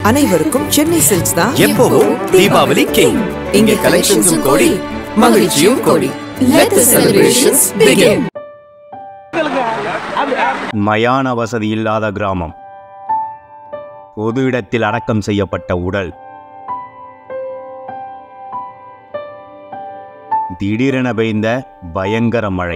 அனைவருக்கும் சென்னை சில்க்ஸ் தான் எப்பவும் தீபாவளி கிங் இங்க கலெக்ஷன்ஸும் கோடி மகிழ்ச்சியும் கோடி Let the celebrations begin. மயான வசதி இல்லாத கிராமம் பொது இடத்தில் அடக்கம் செய்யப்பட்ட உடல் திடீரென பெய்ந்த பயங்கர மழை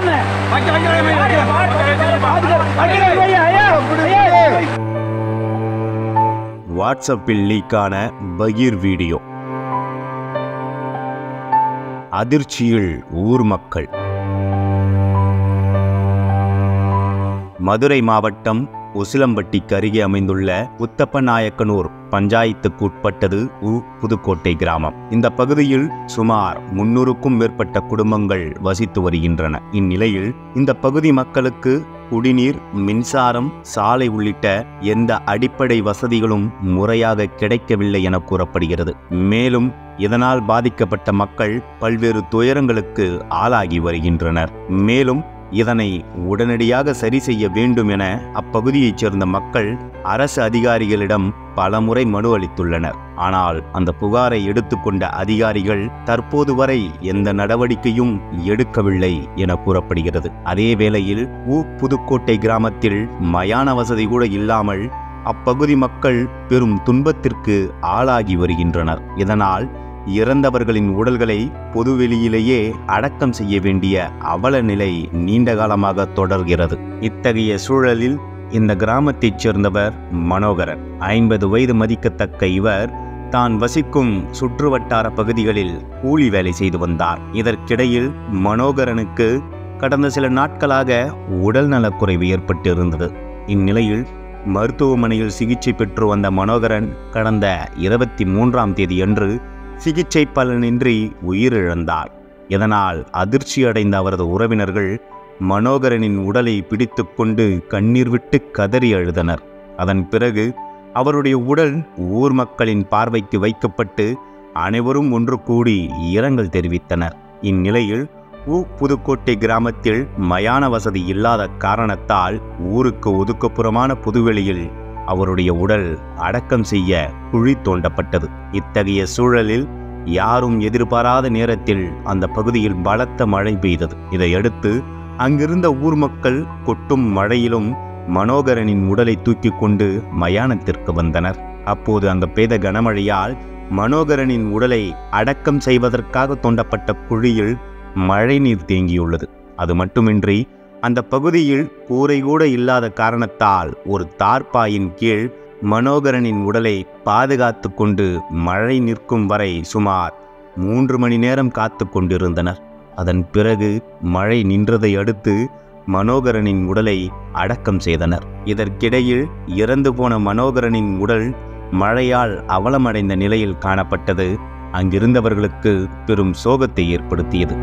வாட்ஸ்அப்பில் லீக்கான பகீர் வீடியோ அதிர்ச்சியில் ஊர் மக்கள் மதுரை மாவட்டம் உசிலம்பட்டிக்கு அருகே அமைந்துள்ள உத்தப்பநாயக்கனூர் பஞ்சாயத்துக்கு உட்பட்டது உ புதுக்கோட்டை கிராமம் இந்த பகுதியில் சுமார் முன்னூறுக்கும் மேற்பட்ட குடும்பங்கள் வசித்து வருகின்றன இந்நிலையில் இந்த பகுதி மக்களுக்கு குடிநீர் மின்சாரம் சாலை உள்ளிட்ட எந்த அடிப்படை வசதிகளும் முறையாக கிடைக்கவில்லை என கூறப்படுகிறது மேலும் இதனால் பாதிக்கப்பட்ட மக்கள் பல்வேறு துயரங்களுக்கு ஆளாகி வருகின்றனர் மேலும் இதனை உடனடியாக சரி செய்ய வேண்டும் என அப்பகுதியைச் சேர்ந்த மக்கள் அரசு அதிகாரிகளிடம் பலமுறை மனு அளித்துள்ளனர் ஆனால் அந்த புகாரை எடுத்துக்கொண்ட அதிகாரிகள் தற்போது வரை எந்த நடவடிக்கையும் எடுக்கவில்லை என கூறப்படுகிறது அதே வேளையில் ஊ புதுக்கோட்டை கிராமத்தில் மயான வசதி கூட இல்லாமல் அப்பகுதி மக்கள் பெரும் துன்பத்திற்கு ஆளாகி வருகின்றனர் இதனால் இறந்தவர்களின் உடல்களை பொதுவெளியிலேயே அடக்கம் செய்ய வேண்டிய அவல நிலை நீண்ட காலமாக தொடர்கிறது இத்தகைய சூழலில் இந்த கிராமத்தைச் சேர்ந்தவர் மனோகரன் ஐம்பது வயது மதிக்கத்தக்க இவர் தான் வசிக்கும் சுற்றுவட்டார பகுதிகளில் கூலி வேலை செய்து வந்தார் இதற்கிடையில் மனோகரனுக்கு கடந்த சில நாட்களாக உடல் நலக்குறைவு ஏற்பட்டு இருந்தது இந்நிலையில் மருத்துவமனையில் சிகிச்சை பெற்று வந்த மனோகரன் கடந்த இருபத்தி மூன்றாம் தேதியன்று சிகிச்சை பலனின்றி உயிரிழந்தார் இதனால் அதிர்ச்சி அடைந்த அவரது உறவினர்கள் மனோகரனின் உடலை பிடித்துக்கொண்டு கண்ணீர் விட்டு கதறி அழுதனர் அதன் பிறகு அவருடைய உடல் ஊர் மக்களின் பார்வைக்கு வைக்கப்பட்டு அனைவரும் ஒன்று கூடி இரங்கல் தெரிவித்தனர் இந்நிலையில் ஊ புதுக்கோட்டை கிராமத்தில் மயான வசதி இல்லாத காரணத்தால் ஊருக்கு ஒதுக்குப்புறமான புதுவெளியில் அவருடைய உடல் அடக்கம் செய்ய குழி தோண்டப்பட்டது இத்தகைய சூழலில் யாரும் எதிர்பாராத நேரத்தில் அந்த பகுதியில் பலத்த மழை பெய்தது இதையடுத்து அங்கிருந்த ஊர் மக்கள் கொட்டும் மழையிலும் மனோகரனின் உடலை தூக்கி கொண்டு மயானத்திற்கு வந்தனர் அப்போது அங்கு பெய்த கனமழையால் மனோகரனின் உடலை அடக்கம் செய்வதற்காக தோண்டப்பட்ட குழியில் மழைநீர் தேங்கியுள்ளது அது மட்டுமின்றி அந்த பகுதியில் கூரை கூட இல்லாத காரணத்தால் ஒரு தார்பாயின் கீழ் மனோகரனின் உடலை பாதுகாத்து கொண்டு மழை நிற்கும் வரை சுமார் மூன்று மணி நேரம் காத்து கொண்டிருந்தனர் அதன் பிறகு மழை நின்றதை அடுத்து மனோகரனின் உடலை அடக்கம் செய்தனர் இதற்கிடையில் இறந்து போன மனோகரனின் உடல் மழையால் அவலமடைந்த நிலையில் காணப்பட்டது அங்கிருந்தவர்களுக்கு பெரும் சோகத்தை ஏற்படுத்தியது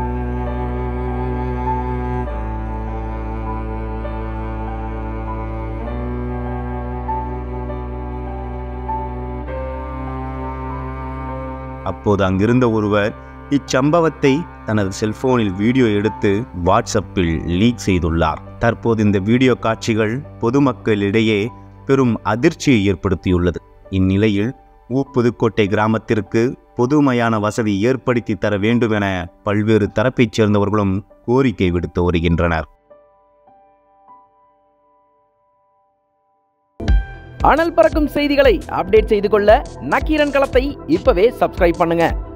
அப்போது அங்கிருந்த ஒருவர் இச்சம்பவத்தை தனது செல்போனில் வீடியோ எடுத்து வாட்ஸ்அப்பில் லீக் செய்துள்ளார் தற்போது இந்த வீடியோ காட்சிகள் பொதுமக்களிடையே பெரும் அதிர்ச்சியை ஏற்படுத்தியுள்ளது இந்நிலையில் ஊ புதுக்கோட்டை கிராமத்திற்கு பொதுமையான வசதி ஏற்படுத்தி தர வேண்டும் என பல்வேறு தரப்பைச் சேர்ந்தவர்களும் கோரிக்கை விடுத்து வருகின்றனர் அனல் பறக்கும் செய்திகளை அப்டேட் செய்து கொள்ள நக்கீரன் களத்தை இப்பவே சப்ஸ்கிரைப் பண்ணுங்க